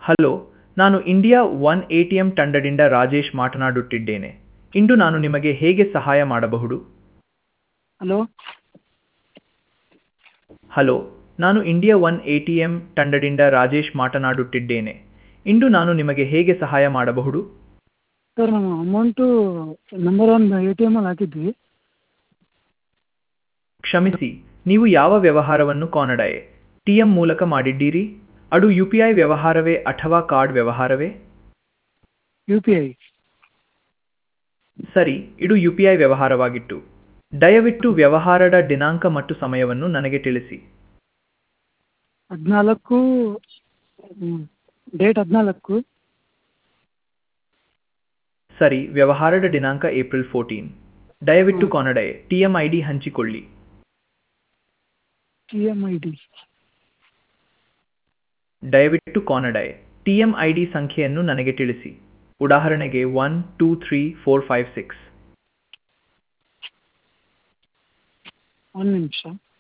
hello ನಾನು India one A T M ತಂಡದಿಂದ ರಾಜೇಶ್ ಮಾತನಾಡುತ್ತಿದ್ದೇನೆ ಇಂದು ನಾನು ನಿಮಗೆ ಹೇಗೆ ಸಹಾಯ ಮಾಡಬಹುದು ಹಲೋ ಹಲೋ ನಾನು India one A T M ತಂಡದಿಂದ ರಾಜೇಶ್ ಮಾತನಾಡುತ್ತಿದ್ದೇನೆ ಇಂದು ನಾನು ನಿಮಗೆ ಹೇಗೆ ಸಹಾಯ ಮಾಡಬಹುದು ಸರ್ ನಾವು amount number one A T ಎಮಲ್ಲಿ ಹಾಕಿದ್ವಿ ಕ್ಷಮಿಸಿ ನೀವು ಯಾವ ವ್ಯವಹಾರವನ್ನು ಕಾನಡಾಯೆ ಟಿ ಎಂ ಮೂಲಕ ಮಾಡಿದ್ದೀರಿ ಅದು ಯು ಪಿ ಐ ವ್ಯವಹಾರವೇ ಅಥವಾ ಕಾರ್ಡ್ ವ್ಯವಹಾರವೇ ಯು ಪಿ ಐ ಸರಿ ಇದು ಯು ಪಿ ಐ ವ್ಯವಹಾರವಾಗಿತ್ತು ದಯವಿಟ್ಟು ವ್ಯವಹಾರದ ದಿನಾಂಕ ಮತ್ತು ಸಮಯವನ್ನು ನನಗೆ ತಿಳಿಸಿ ಹದಿನಾಲ್ಕು ಡೇಟ್ ಹದಿನಾಲ್ಕು ಸರಿ ವ್ಯವಹಾರದ ದಿನಾಂಕ ಏಪ್ರಿಲ್ ಫೋರ್ಟೀನ್ ದಯವಿಟ್ಟು ಕಾನಡಾಯೆ ಟಿ ಎಂ ಐ ಡಿ ಹಂಚಿಕೊಳ್ಳಿ ಟಿ ಎಮ್ ಐ ಡಿ ದಯವಿಟ್ಟು ಕಾನಡಾಯೆ ಟಿ ಎಂ ಐ ಡಿ ಸಂಖ್ಯೆಯನ್ನು ನನಗೆ ತಿಳಿಸಿ ಉದಾಹರಣೆಗೆ one two three four five six ಒಂದು ನಿಮಿಷ